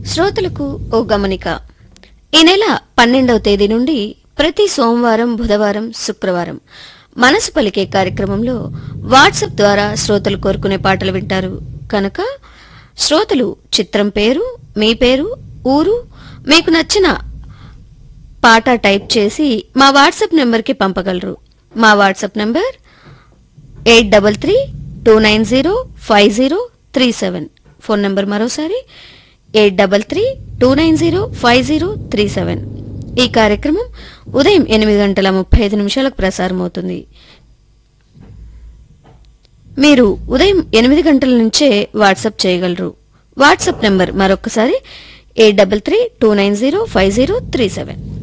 శ్రోతలకు ఓ గమనిక ఈ నెల పన్నెండవ తేదీ నుండి ప్రతి సోమవారం బుధవారం శుక్రవారం మనసు పలికే కార్యక్రమంలో వాట్సాప్ ద్వారా శ్రోతలు కోరుకునే పాటలు వింటారు కనుక శ్రోతలు చిత్రం పేరు మీ పేరు ఊరు మీకు నచ్చిన పాట టైప్ చేసి మా వాట్సాప్ నెంబర్కి పంపగలరు మా WhatsApp number eight double three two nine zero five zero three seven phone number మరోసారి eight double three two nine zero five zero three seven ఈ కార్యక్రమం ఉదయం ఎనిమిది గంటల ముప్పై ఐదు నిమిషాలకు ప్రసారం అవుతుంది మీరు ఉదయం ఎనిమిది గంటల నుంచే వాట్సాప్ చేయగలరు వాట్సాప్ నెంబర్ మరొకసారి eight double three two nine zero five zero three seven